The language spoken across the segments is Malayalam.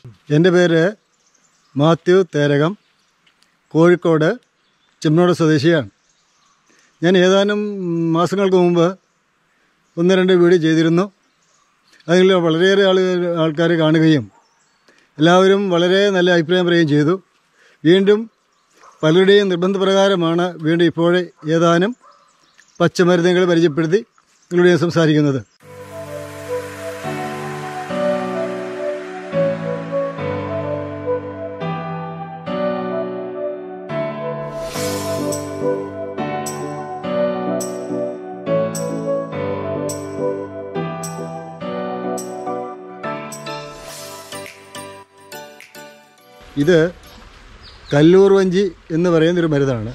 എൻ്റെ പേര് മാത്യു തേരകം കോഴിക്കോട് ചെമ്മനോട് സ്വദേശിയാണ് ഞാൻ ഏതാനും മാസങ്ങൾക്ക് മുമ്പ് ഒന്ന് രണ്ട് വീഡിയോ ചെയ്തിരുന്നു അതിൽ വളരെയേറെ ആളുകൾ ആൾക്കാർ കാണുകയും എല്ലാവരും വളരെ നല്ല അഭിപ്രായം പറയുകയും ചെയ്തു വീണ്ടും പലരുടെയും നിർബന്ധപ്രകാരമാണ് വീണ്ടും ഇപ്പോഴേ ഏതാനും പച്ചമരുന്നുകൾ പരിചയപ്പെടുത്തി നിങ്ങളുടെ സംസാരിക്കുന്നത് ഇത് കല്ലൂർ വഞ്ചി എന്ന് പറയുന്നൊരു മരുന്നാണ്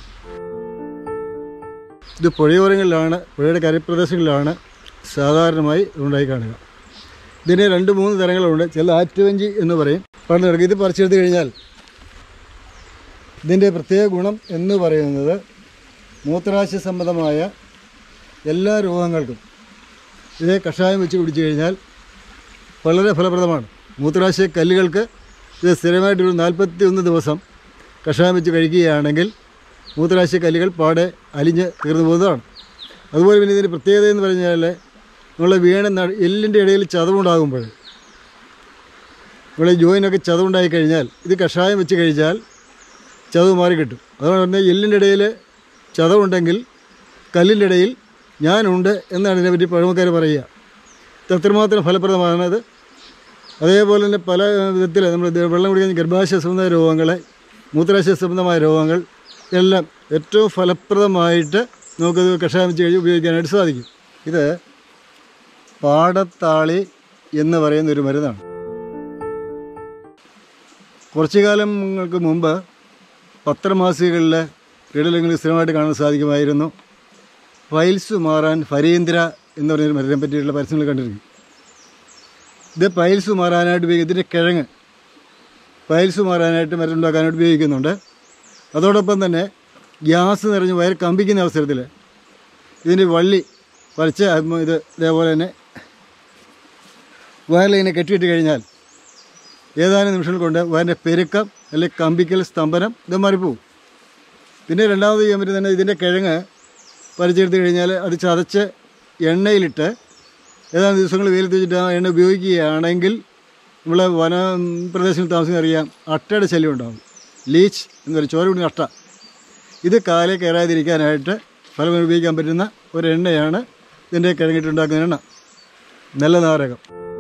ഇത് പുഴയോരങ്ങളിലാണ് പുഴയുടെ കരപ്രദേശങ്ങളിലാണ് സാധാരണമായി ഉണ്ടായി കാണുക ഇതിന് രണ്ട് മൂന്ന് തരങ്ങളുണ്ട് ചില ആറ്റുവഞ്ചി എന്ന് പറയും പറഞ്ഞു കിടക്കും ഇത് പറിച്ചെടുത്ത് കഴിഞ്ഞാൽ ഇതിൻ്റെ പ്രത്യേക ഗുണം എന്ന് പറയുന്നത് മൂത്രാശയ സംബന്ധമായ എല്ലാ രോഗങ്ങൾക്കും ഇതേ കഷായം വെച്ച് കുടിച്ചു കഴിഞ്ഞാൽ വളരെ ഫലപ്രദമാണ് മൂത്രാശയ കല്ലുകൾക്ക് ഇത് സ്ഥിരമായിട്ട് ഒരു നാൽപ്പത്തി ഒന്ന് ദിവസം കഷായം വെച്ച് കഴിക്കുകയാണെങ്കിൽ മൂത്രാശയ കല്ലുകൾ പാടെ അലിഞ്ഞ് തീർന്നു പോകുന്നതാണ് അതുപോലെ പിന്നെ ഇതിൻ്റെ പ്രത്യേകത എന്ന് പറഞ്ഞാൽ നമ്മളെ വീണ നട- എല്ലിൻ്റെ ഇടയിൽ ചതവുണ്ടാകുമ്പോൾ നമ്മളെ ജോയിനൊക്കെ ചതവുണ്ടായി കഴിഞ്ഞാൽ ഇത് കഷായം വെച്ച് കഴിച്ചാൽ ചതവ് മാറി കിട്ടും അതുകൊണ്ട് പറഞ്ഞാൽ എല്ലിൻ്റെ ഇടയിൽ ചതവുണ്ടെങ്കിൽ കല്ലിൻ്റെ ഇടയിൽ ഞാനുണ്ട് എന്നാണ് ഇതിനെപ്പറ്റി പഴമക്കാർ പറയുക ഇത് അത്രമാത്രം ഫലപ്രദമാണത് അതേപോലെ തന്നെ പല വിധത്തിൽ നമ്മൾ ഇത് വെള്ളം കുടിക്കുന്ന ഗർഭാശയ സംബന്ധമായ രോഗങ്ങൾ മൂത്രാശയ സംബന്ധമായ രോഗങ്ങൾ എല്ലാം ഏറ്റവും ഫലപ്രദമായിട്ട് നമുക്കത് കഷായം വെച്ച് കഴിഞ്ഞ് ഉപയോഗിക്കാനായിട്ട് സാധിക്കും ഇത് പാടത്താളി എന്ന് പറയുന്ന ഒരു മരുന്നാണ് കുറച്ചു കാലങ്ങൾക്ക് മുമ്പ് പത്രമാസികകളിൽ റീഡിലെങ്കിലും സ്ഥിരമായിട്ട് കാണാൻ സാധിക്കുമായിരുന്നു ഫൈൽസ് മാറാൻ ഫരീന്ദ്ര എന്ന് പറഞ്ഞൊരു മരുന്നിനെ പറ്റിയിട്ടുള്ള പരസ്യങ്ങൾ കണ്ടിരിക്കും ഇത് പൈൽസ് മാറാനായിട്ട് ഉപയോഗിക്കും ഇതിൻ്റെ കിഴങ്ങ് പൈൽസ് മാറാനായിട്ട് മരുന്നുണ്ടാക്കാനായിട്ട് ഉപയോഗിക്കുന്നുണ്ട് അതോടൊപ്പം തന്നെ ഗ്യാസ് നിറഞ്ഞ് വയർ കമ്പിക്കുന്ന അവസരത്തിൽ ഇതിൻ്റെ വള്ളി വരച്ച് അത് ഇത് ഇതേപോലെ തന്നെ വയറിലിങ്ങനെ കെട്ടിയിട്ട് കഴിഞ്ഞാൽ ഏതാനും നിമിഷങ്ങൾ കൊണ്ട് വയറിൻ്റെ പെരുക്കം അല്ലെങ്കിൽ കമ്പിക്കൽ സ്തംഭനം ഇത് മാറിപ്പോവും പിന്നെ രണ്ടാമത് ചെയ്യാൻ പറ്റുന്ന ഇതിൻ്റെ കിഴങ്ങ് പരിച്ചെടുത്ത് കഴിഞ്ഞാൽ അത് ചതച്ച് എണ്ണയിലിട്ട് ഏതാനും ദിവസങ്ങൾ വെയിലത്ത് വെച്ചിട്ട് ആ എണ്ണ ഉപയോഗിക്കുകയാണെങ്കിൽ നമ്മളെ വന പ്രദേശങ്ങളിൽ താമസിക്കുന്ന അറിയാം അട്ടയുടെ ശല്യം ഉണ്ടാകും ലീച്ച് എന്ന് പറയും ചോര കുടി അട്ട ഇത് കാലേ കയറാതിരിക്കാനായിട്ട് ഫലം ഉപയോഗിക്കാൻ പറ്റുന്ന ഒരു എണ്ണയാണ് ഇതിൻ്റെ കിഴങ്ങിട്ടുണ്ടാക്കുന്ന എണ്ണ നല്ല നാരകം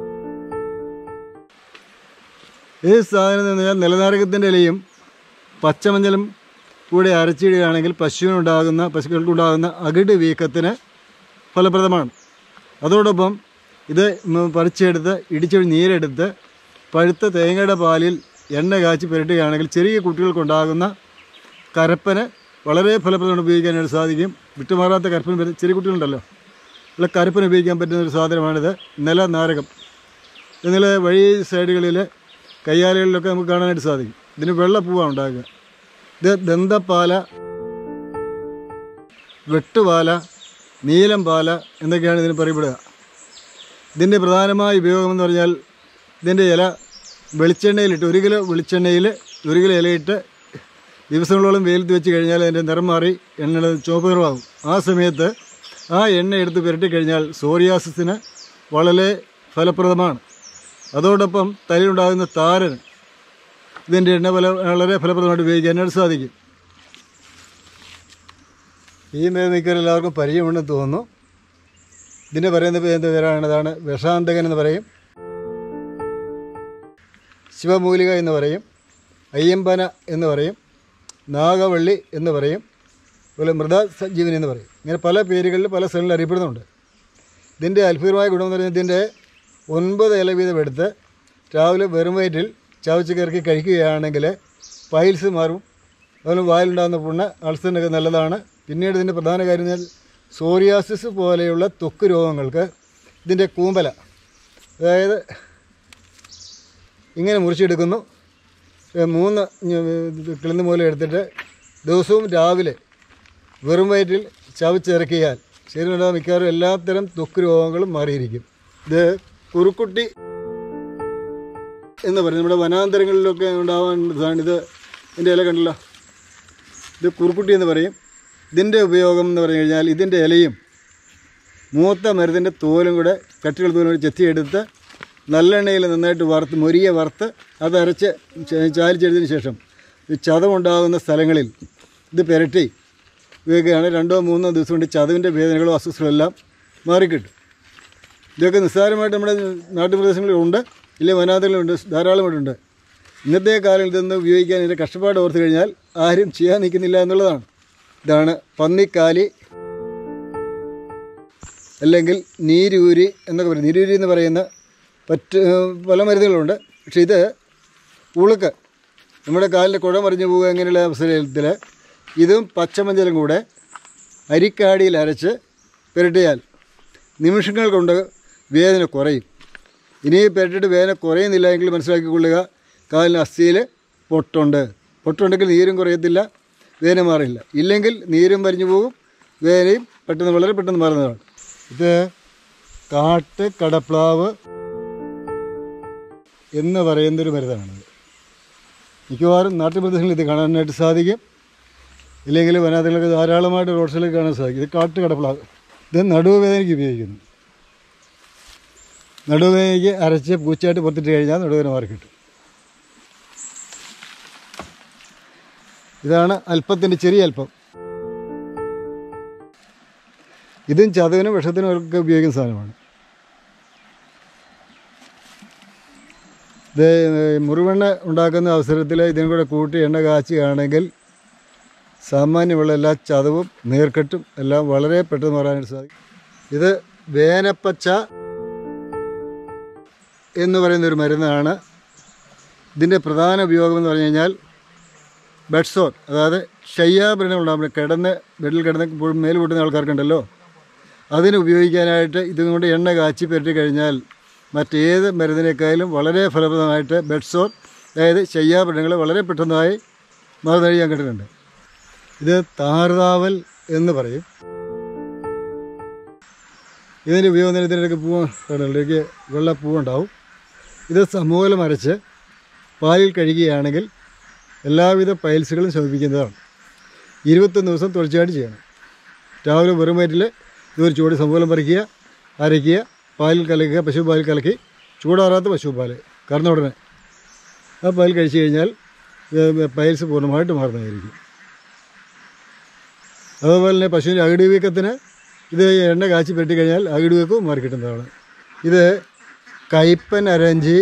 ഈ സാധനം എന്ന് പറഞ്ഞാൽ നിലനാരകത്തിൻ്റെ ഇലയും പച്ചമഞ്ഞളും കൂടെ അരച്ചിടുകയാണെങ്കിൽ പശുവിനുണ്ടാകുന്ന പശുക്കൾക്കുണ്ടാകുന്ന അകിട് വീക്കത്തിന് ഫലപ്രദമാണ് അതോടൊപ്പം ഇത് മ- പറിച്ചെടുത്ത് ഇടിച്ചൊരു നീരെടുത്ത് പഴുത്ത തേങ്ങയുടെ പാലിൽ എണ്ണ കാച്ചി പുരട്ടുകയാണെങ്കിൽ ചെറിയ കുട്ടികൾക്കുണ്ടാകുന്ന കരപ്പന് വളരെ ഫലപ്രദമാണ് ഉപയോഗിക്കാനായിട്ട് സാധിക്കും വിട്ടുമാറാത്ത കരപ്പന് പറ്റുന്ന ചെറിയ കുട്ടികളുണ്ടല്ലോ ഉള്ള കരപ്പന് ഉപയോഗിക്കാൻ പറ്റുന്ന ഒരു സാധനമാണിത് നില നാരകം ഇന്നലെ വഴി സൈഡുകളിൽ കയ്യാലകളിലൊക്കെ നമുക്ക് കാണാനായിട്ട് സാധിക്കും ഇതിന് വെള്ളപ്പൂവാണ് ഉണ്ടാകുക ഇത് ദന്തപ്പാല വെട്ടുപാല നീലം പാല എന്നൊക്കെയാണ് ഇതിന് പറയപ്പെടുക ഇതിൻ്റെ പ്രധാനമായ ഉപയോഗം എന്ന് പറഞ്ഞാൽ ഇതിൻ്റെ ഇല വെളിച്ചെണ്ണയിലിട്ട് ഒരു കിലോ വെളിച്ചെണ്ണയിൽ ഒരു കിലോ ഇലയിട്ട് ദിവസങ്ങളോളം വെയിലത്ത് വെച്ച് കഴിഞ്ഞാൽ അതിൻ്റെ നിറം മാറി എണ്ണയുടെ ചുവപ്പ് നിറമാകും ആ സമയത്ത് ആ എണ്ണ എടുത്ത് പുരട്ടി കഴിഞ്ഞാൽ സോറിയാസിന് വളരെ ഫലപ്രദമാണ് അതോടൊപ്പം തലയിലുണ്ടാകുന്ന താരന് ഇതിൻ്റെ എണ്ണ ഫല വളരെ ഫലപ്രദമായിട്ട് ഉപയോഗിക്കാനായിട്ട് സാധിക്കും ഈ മേമിക്കർ എല്ലാവർക്കും പരിചയമുണ്ടെന്ന് തോന്നുന്നു ഇതിൻ്റെ പറയുന്ന പേ- എന്ത് പേരാണ് ഇതാണ് വിഷാന്തകൻ എന്ന് പറയും ശിവമൂലിക എന്ന് പറയും അയ്യമ്പന എന്ന് പറയും നാഗവള്ളി എന്ന് പറയും അതുപോലെ മൃത സഞ്ജീവനി എന്ന് പറയും ഇങ്ങനെ പല പേരുകളിൽ പല സ്ഥലങ്ങളിൽ അറിയപ്പെടുന്നുണ്ട് ഇതിൻ്റെ അത്ഭുതമായ ഗുണമെന്ന് പറയുന്നത് ഇതിൻ്റെ ഒൻപത് ഇല വീതം എടുത്ത് രാവിലെ വെറും വയറ്റിൽ ചവച്ച് കയറി കഴിക്കുകയാണെങ്കിൽ പൈൽസ് മാറും അതുപോലെ വായിലുണ്ടാകുന്ന പുണ്ണ് അൾസറിനൊക്കെ നല്ലതാണ് പിന്നീട് ഇതിൻ്റെ പ്രധാന കാര്യം എന്ന് വെച്ചാൽ സോറിയാസിസ് പോലെയുള്ള ത്വക്ക് രോഗങ്ങൾക്ക് ഇതിൻ്റെ കൂമ്പല അതായത് ഇങ്ങനെ മുറിച്ചെടുക്കുന്നു ഏ, മൂന്ന് കിളിന്ന് മൂലം എടുത്തിട്ട് ദിവസവും രാവിലെ വെറും വയറ്റിൽ ചവച്ചിറക്കിയാൽ ശരീരമുള്ള മിക്കവാറും എല്ലാത്തരം ത്വക്ക് രോഗങ്ങളും മാറിയിരിക്കും ഇത് കുറുക്കുട്ടി എന്ന് പറയും നമ്മുടെ വനാന്തരങ്ങളിലൊക്കെ ഉണ്ടാവാൻ ഇതാണ് ഇത് ഇതിൻ്റെ ഇല കണ്ടല്ലോ ഇത് കുറുക്കുട്ടി എന്ന് പറയും ഇതിൻ്റെ ഉപയോഗം എന്ന് പറഞ്ഞു കഴിഞ്ഞാൽ ഇതിൻ്റെ ഇലയും മൂത്ത മരുന്നിൻ്റെ തോലും കൂടെ കട്ടികൾ തോലും കൂടെ ചെത്തിയെടുത്ത് നല്ലെണ്ണയിൽ നന്നായിട്ട് വറുത്ത് മൊരിയെ വറുത്ത് അത് അരച്ച് ച- ചാലിച്ചെടുത്തതിന് ശേഷം ഈ ചതവുണ്ടാകുന്ന സ്ഥലങ്ങളിൽ ഇത് പുരട്ടി ഉപയോഗിക്കുകയാണ് രണ്ടോ മൂന്നോ ദിവസം കൊണ്ട് ചതവിൻ്റെ വേദനകളോ അസ്വസ്ഥകളോ എല്ലാം മാറിക്കിട്ടും ഇതൊക്കെ നിസ്സാരമായിട്ട് നമ്മുടെ നാട്ടുപ്രദേശങ്ങളിലുണ്ട് ഇല്ലേ വനാന്തരങ്ങളുണ്ട് ധാരാളമായിട്ടുണ്ട് ഇന്നത്തെ കാലം ഇതൊന്ന് ഉപയോഗിക്കാൻ ഇതിൻ്റെ കഷ്ടപ്പാട് ഓർത്ത് കഴിഞ്ഞാൽ ആരും ചെയ്യാൻ നിൽക്കുന്നില്ല എന്നുള്ളതാണ് ഇതാണ് പന്നിക്കാലി അല്ലെങ്കിൽ നീരൂരി എന്നൊക്കെ പറയും നീരൂരി എന്ന് പറയുന്ന പറ്റ് പല മരുന്നുകളുണ്ട് പക്ഷേ ഇത് ഉളുക്ക് നമ്മുടെ കാലിൻ്റെ കുഴ മറിഞ്ഞു പോകുക അങ്ങനെയുള്ള അവസരത്തിൽ ഇതും പച്ചമഞ്ചലും കൂടെ അരിക്കാടിയിൽ അരച്ച് പുരട്ടിയാൽ നിമിഷങ്ങൾ കൊണ്ട് വേദന കുറയും ഇനി പുരട്ടിയിട്ട് വേദന കുറയുന്നില്ല എങ്കിൽ മനസ്സിലാക്കിക്കൊള്ളുക കാലിന് അസ്ഥിയിൽ പൊട്ടുണ്ട് പൊട്ടുണ്ടെങ്കിൽ നീരും കുറയത്തില്ല വേദന മാറില്ല ഇല്ലെങ്കിൽ നീരും വരിഞ്ഞു പോകും വേദനയും പെട്ടെന്ന് വളരെ പെട്ടെന്ന് മാറുന്നതാണ് ഇത് കാട്ട് കടപ്ലാവ് എന്ന് പറയുന്നൊരു മരുന്നാണിത് മിക്കവാറും നാട്ടുപ്രദേശങ്ങളിൽ ഇത് കാണാനായിട്ട് സാധിക്കും ഇല്ലെങ്കിൽ വനാതികളൊക്കെ ധാരാളമായിട്ട് റോഡ് സൈഡിൽ കാണാൻ സാധിക്കും ഇത് കാട്ട് കടപ്ലാവ് ഇത് നടുവേദനയ്ക്ക് ഉപയോഗിക്കുന്നു നടുവേദനയ്ക്ക് അരച്ച് പൂച്ചയായിട്ട് പൊത്തിട്ട് കഴിഞ്ഞാൽ നടുവേദന മാറി കിട്ടും ഇതാണ് അല്പത്തിൻ്റെ ചെറിയ അല്പം ഇതും ചതവിനും വിഷത്തിനും ഒക്കെ ഉപയോഗിക്കുന്ന സാധനമാണ് ഇത് മുറിവെണ്ണ ഉണ്ടാക്കുന്ന അവസരത്തിൽ ഇതിനും കൂടെ കൂട്ടി എണ്ണ കാച്ചുകയാണെങ്കിൽ സാമാന്യമുള്ള എല്ലാ ചതവും നീർക്കെട്ടും എല്ലാം വളരെ പെട്ടെന്ന് മാറാനായിട്ട് സാധിക്കും ഇത് വേനപ്പച്ച എന്ന് പറയുന്ന ഒരു മരുന്നാണ് ഇതിൻ്റെ പ്രധാന ഉപയോഗം എന്ന് പറഞ്ഞു കഴിഞ്ഞാൽ ബെഡ് സോർ അതായത് ശയ്യാഭരണം ഉണ്ടാകുമ്പോൾ കിടന്ന് ബെഡിൽ കിടന്ന് ഇപ്പോഴും മേൽ പൊട്ടുന്ന ആൾക്കാർക്കുണ്ടല്ലോ അതിന് ഉപയോഗിക്കാനായിട്ട് ഇതും കൊണ്ട് എണ്ണ കാച്ചി പുരട്ടി കഴിഞ്ഞാൽ മറ്റേത് മരുന്നിനേക്കാളും വളരെ ഫലപ്രദമായിട്ട് ബെഡ് സോർ അതായത് ശയ്യാഭരണങ്ങൾ വളരെ പെട്ടെന്നായി മാറുന്നതായി ഞാൻ കണ്ടിട്ടുണ്ട് ഇത് താറുതാവൽ എന്ന് പറയും ഇതിൻ്റെ ഉപയോഗം തന്നെ ഇതിനിടയ്ക്ക് പൂവ് കടലിലേക്ക് വെള്ള പൂവുണ്ടാവും ഇത് സമൂലം അരച്ച് പാലിൽ കഴുകുകയാണെങ്കിൽ എല്ലാവിധ പൈൽസുകളും ശമിപ്പിക്കുന്നതാണ് ഇരുപത്തൊന്ന് ദിവസം തുടർച്ചയായിട്ട് ചെയ്യണം രാവിലെ വെറും വയറ്റിൽ ഇതൊരു ചൂട് സമൂലം പറിക്കുക അരയ്ക്കുക പാലിൽ കലക്കുക പശുപാലിൽ കലക്കി ചൂടാറാത്ത പശുപാൽ കറന്ന ഉടനെ ആ പാൽ കഴിച്ചു കഴിഞ്ഞാൽ ഇത് പൈൽസ് പൂർണ്ണമായിട്ട് മാറുന്നതായിരിക്കും അതുപോലെ തന്നെ പശുവിൻ്റെ അകിടി വീക്കത്തിന് ഇത് എണ്ണ കാച്ചി പെട്ടി കഴിഞ്ഞാൽ അകിടി വീക്കവും മാറി കിട്ടുന്നതാണ് ഇത് കയ്പൻ അരഞ്ചി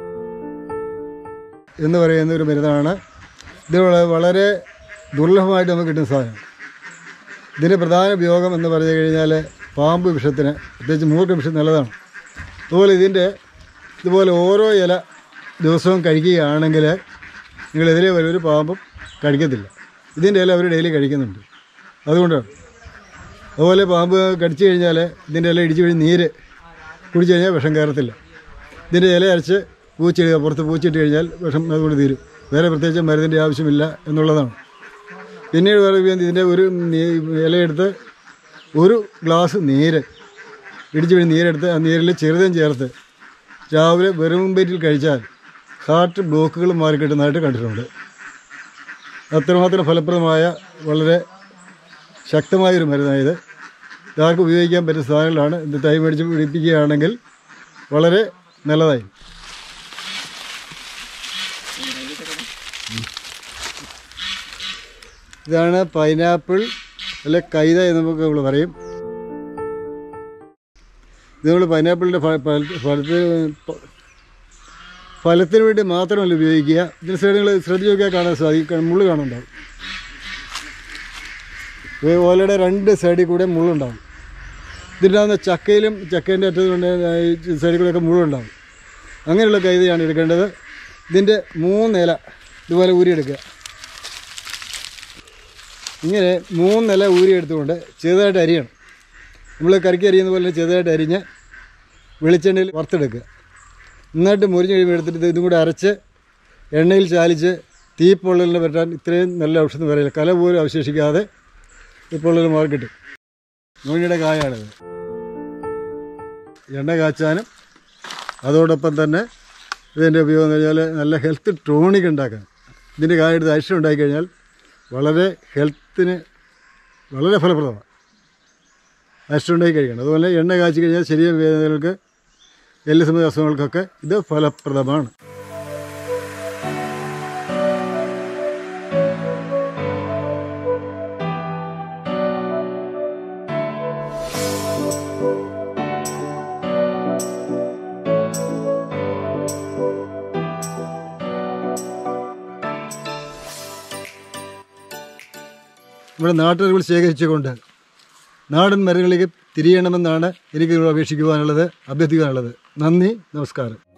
എന്ന് പറയുന്ന ഒരു മരുന്നാണ് ഇത് വള- വളരെ ദുർലഭമായിട്ട് നമുക്ക് കിട്ടുന്ന സാധനം ഇതിൻ്റെ പ്രധാന ഉപയോഗം എന്ന് പറഞ്ഞു കഴിഞ്ഞാൽ പാമ്പ് വിഷത്തിന് പ്രത്യേകിച്ച് മൂർക്ക വിഷം നല്ലതാണ് അതുപോലെ ഇതിൻ്റെ ഇതുപോലെ ഓരോ ഇല ദിവസവും കഴിക്കുകയാണെങ്കിൽ നിങ്ങൾ എതിരെ വരെ ഒരു പാമ്പും കഴിക്കത്തില്ല ഇതിൻ്റെ ഇല അവർ ഡെയിലി കഴിക്കുന്നുണ്ട് അതുകൊണ്ടാണ് അതുപോലെ പാമ്പ് കടിച്ചു കഴിഞ്ഞാൽ ഇതിൻ്റെ ഇല ഇടിച്ചു കഴിഞ്ഞ് നീര് കുടിച്ചു കഴിഞ്ഞാൽ വിഷം കയറത്തില്ല ഇതിൻ്റെ ഇല അരച്ച് പൂച്ചിടുക പുറത്ത് പൂച്ചിട്ട് കഴിഞ്ഞാൽ വിഷം അതുകൊണ്ട് തീരും വേറെ പ്രത്യേകിച്ച് മരുന്നിൻ്റെ ആവശ്യമില്ല എന്നുള്ളതാണ് പിന്നീട് വേറെ ഉപയോഗം ഇതിൻ്റെ ഒരു നീ- ഇലയെടുത്ത് ഒരു ഗ്ലാസ് നീര് ഇടിച്ചു കഴിഞ്ഞ് നീരെടുത്ത് ആ നീരിൽ ചെറുതും ചേർത്ത് രാവിലെ വെറും പേറ്റിൽ കഴിച്ചാൽ ഹാർട്ട് ബ്ലോക്കുകൾ മാറിക്കിട്ടുന്നതായിട്ട് കണ്ടിട്ടുണ്ട് അത്രമാത്രം ഫലപ്രദമായ വളരെ ശക്തമായൊരു മരുന്നായത് ഇതാർക്കും ഉപയോഗിക്കാൻ പറ്റുന്ന സാധനങ്ങളാണ് ഇത് തൈ മേടിച്ച് പിടിപ്പിക്കുകയാണെങ്കിൽ വളരെ നല്ലതായി ഇതാണ് പൈനാപ്പിൾ അല്ലെ കൈത എന്ന് നമുക്ക് നമ്മൾ പറയും ഇത് നമ്മൾ പൈനാപ്പിളിൻ്റെ ഫലത്തിന് ഫലത്തിന് വേണ്ടി മാത്രമല്ല ഉപയോഗിക്കുക ഇതിന് സൈഡുകൾ ശ്രദ്ധിച്ച് നോക്കിയാൽ കാണാൻ സാധിക്കും മുള്ള് കാണുന്നുണ്ടാവും ഈ ഓലയുടെ രണ്ട് സൈഡിൽ കൂടെ മുള്ളുണ്ടാവും ഇതിൻ്റെ ചക്കയിലും ചക്കേൻ്റെ അറ്റത്ത് കൊണ്ട് ഈ സൈഡിൽ കൂടെയൊക്കെ മുള്ളുണ്ടാവും അങ്ങനെയുള്ള കൈതയാണ് എടുക്കേണ്ടത് ഇതിൻ്റെ മൂന്നില ഇതുപോലെ ഊരിയെടുക്കുക ഇങ്ങനെ മൂന്നില ഊരിയെടുത്തുകൊണ്ട് ചെറുതായിട്ട് അരിയണം നമ്മൾ കറിക്ക് അരിയുന്ന പോലെ ചെറുതായിട്ട് അരിഞ്ഞ് വെളിച്ചെണ്ണയിൽ വറുത്തെടുക്കുക നന്നായിട്ട് മുരിഞ്ഞ് കഴിയുമ്പോൾ എടുത്തിട്ട് ഇത് ഇതും കൂടെ അരച്ച് എണ്ണയിൽ ചാലിച്ച് തീപ്പൊള്ളലിനെ പറ്റാൻ ഇത്രയും നല്ല ഔഷധം പറയില്ല കല പോലും അവശേഷിക്കാതെ തീപ്പൊള്ളൽ മാറി കിട്ടും നോണിയുടെ കായാണിത് എണ്ണ കാച്ചാനും അതോടൊപ്പം തന്നെ ഇതിൻ്റെ ഉപയോഗം എന്ന് പറഞ്ഞാൽ നല്ല ഹെൽത്ത് ടോണിക് ഉണ്ടാക്കാൻ ഇതിൻ്റെ കായെടുത്ത് അരിഷ്ടം ഉണ്ടാക്കി കഴിഞ്ഞാൽ വളരെ ഹെൽത്തിന് വളരെ ഫലപ്രദമാണ് അരിഷ്ടം ഉണ്ടാക്കി കഴിക്കണം അതുപോലെ എണ്ണ കാച്ചി കഴിഞ്ഞാൽ ശരീര വേദനകൾക്ക് എല്ല് സംബന്ധ അസുഖങ്ങൾക്കൊക്കെ ഇത് ഫലപ്രദമാണ് ഇവിടെ നാട്ടുകാർ ശേഖരിച്ചുകൊണ്ട് നാടൻ മരങ്ങളിലേക്ക് തിരിയണമെന്നാണ് എനിക്ക് നിങ്ങളോട് അപേക്ഷിക്കുവാനുള്ളത് അഭ്യർത്ഥിക്കാനുള്ളത് നന്ദി നമസ്കാരം